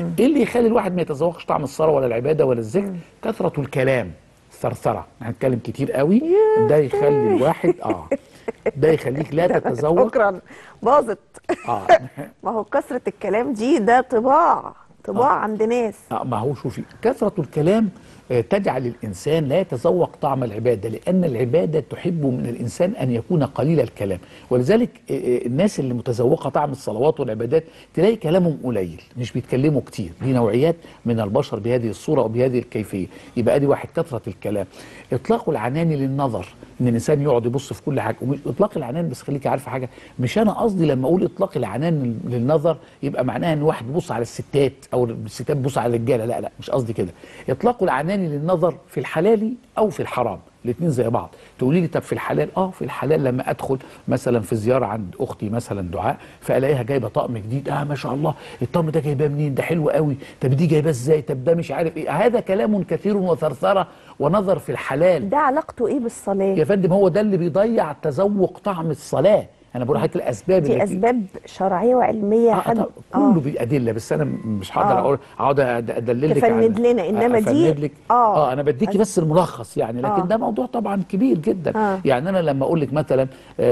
ايه اللي يخلي الواحد ما يتذوقش طعم الصلاه ولا العباده ولا الذكر كثره الكلام ثرثره هنتكلم كتير قوي ده يخلي الواحد اه ده يخليك لا تتذوق شكرا باظت اه ما هو كثره الكلام دي ده طباع طباع عند ناس آه، ما هو شوفي كثرة الكلام آه، تجعل الإنسان لا يتذوق طعم العبادة لأن العبادة تحب من الإنسان أن يكون قليل الكلام ولذلك آه، آه، الناس اللي متذوقة طعم الصلوات والعبادات تلاقي كلامهم قليل مش بيتكلموا كتير دي نوعيات من البشر بهذه الصورة وبهذه الكيفية يبقى دي واحد كثرة الكلام إطلاق العنان للنظر ان الانسان يقعد يبص في كل حاجه ومش اطلاق العنان بس خليك عارفه حاجه مش انا قصدي لما اقول اطلاق العنان للنظر يبقى معناها ان واحد يبص على الستات او الستات بتبص على الرجاله لا لا مش قصدي كده اطلاق العنان للنظر في الحلال او في الحرام الاثنين زي بعض تقولي لي طب في الحلال اه في الحلال لما ادخل مثلا في زياره عند اختي مثلا دعاء فالاقيها جايبه طقم جديد اه ما شاء الله الطقم ده جايباه منين ده حلو قوي طب دي جايباه ازاي طب ده مش عارف ايه هذا كلام كثير وثرثره ونظر في الحلال ده علاقته ايه بالصلاه يا فندم هو ده اللي بيضيع تذوق طعم الصلاه انا بقول لحضرتك الاسباب دي اللي اسباب شرعيه وعلميه آه حد طبعا كله بادله بس انا مش هقدر آه. اقول اقعد أد- ادللك تفند على- لنا، إنما دي- أفند لك آه. اه انا بديكي بس الملخص يعني لكن آه. ده موضوع طبعا كبير جدا آه. يعني انا لما اقول لك مثلا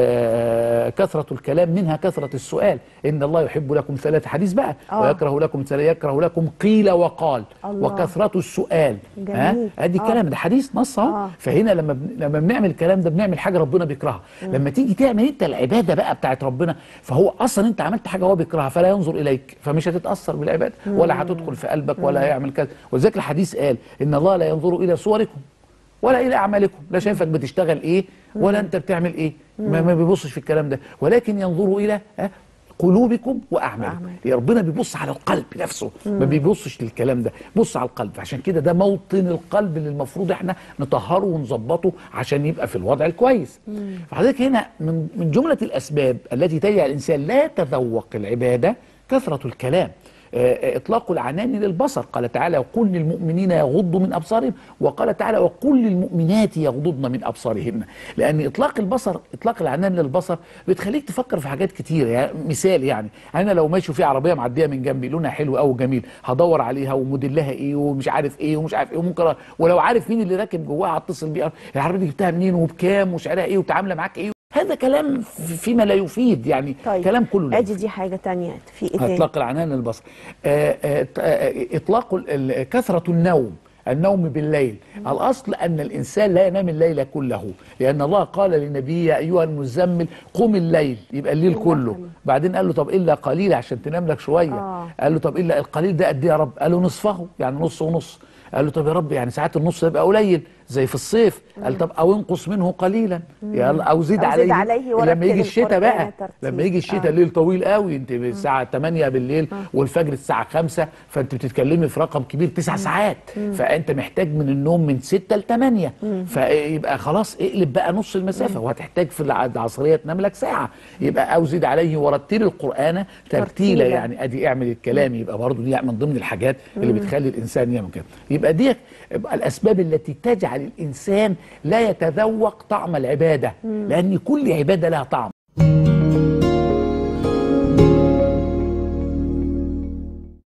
آه كثره الكلام منها كثره السؤال ان الله يحب لكم ثلاث حديث بقى آه. ويكره لكم ثلاث يكره لكم قيل وقال الله. وكثره السؤال جميل. ها ادي آه. الكلام ده حديث نص اهو آه. فهنا لما بن... لما بنعمل الكلام ده بنعمل حاجه ربنا بيكرهها لما تيجي تعمل انت العباده بقى بتاعت ربنا فهو اصلا انت عملت حاجه هو بيكرهها فلا ينظر اليك فمش هتتاثر بالعباده ولا هتدخل في قلبك ولا هيعمل كذا ولذلك الحديث قال ان الله لا ينظر الى صوركم ولا الى اعمالكم لا شايفك بتشتغل ايه ولا انت بتعمل ايه ما, ما بيبصش في الكلام ده ولكن ينظر الى ها، قلوبكم واعمالكم وأعمالكم. يا ربنا بيبص على القلب نفسه ما بيبصش للكلام ده بص على القلب عشان كده ده موطن القلب اللي المفروض احنا نطهره ونظبطه عشان يبقى في الوضع الكويس فحضرتك هنا من من جمله الاسباب التي تجعل الانسان لا يتذوق العباده كثره الكلام آه، اطلاق العنان للبصر قال تعالى وقل للمؤمنين يغضوا من ابصارهم وقال تعالى وقل للمؤمنات يغضضن من ابصارهن لان اطلاق البصر اطلاق العنان للبصر بتخليك تفكر في حاجات كتير يعني مثال يعني انا لو ماشي في عربيه معديه من جنبي لونها حلو قوي وجميل هدور عليها وموديلها ايه ومش عارف ايه ومش عارف ايه وممكن أ- ولو عارف مين اللي راكب جواها هتصل بيه العربيه دي جبتها منين وبكام وسعرها ايه وتعامله معاك ايه هذا كلام في- فيما لا يفيد يعني طيب كلام كله لا ادي دي حاجه تانية في ايه تاني اطلاق العنان للبصر آه، آه، آه، اطلاق ال- ال- كثره النوم النوم بالليل الاصل ان الانسان لا ينام الليل كله لان الله قال لنبيه يا ايها المزمل قم الليل يبقى الليل كله بعدين قال له طب الا قليل عشان تنام لك شويه آه. قال له طب الا القليل ده قد ايه يا رب قال له نصفه يعني نص ونص قال له طب يا رب يعني ساعات النص يبقى قليل زي في الصيف قال طب او انقص منه قليلا يلا او زيد أو زيد عليه, عليه ورتل لما يجي الشتاء القرآن بقى ترتيل. لما يجي الشتاء آه. الليل طويل قوي انت الساعه 8 بالليل والفجر الساعه 5 فانت بتتكلمي في رقم كبير 9 ساعات فانت محتاج من النوم من 6 ل 8 فيبقى خلاص اقلب بقى نص المسافه وهتحتاج في الع- العصريه تنام لك ساعه يبقى او زيد عليه ورتل القران ترتيلا ترتيلا. يعني ادي اعمل الكلام يبقى برضه دي من ضمن الحاجات اللي بتخلي الانسان يعمل كده يبقى دي يبقى الاسباب التي تجعل الانسان لا يتذوق طعم العباده لان كل عباده لها طعم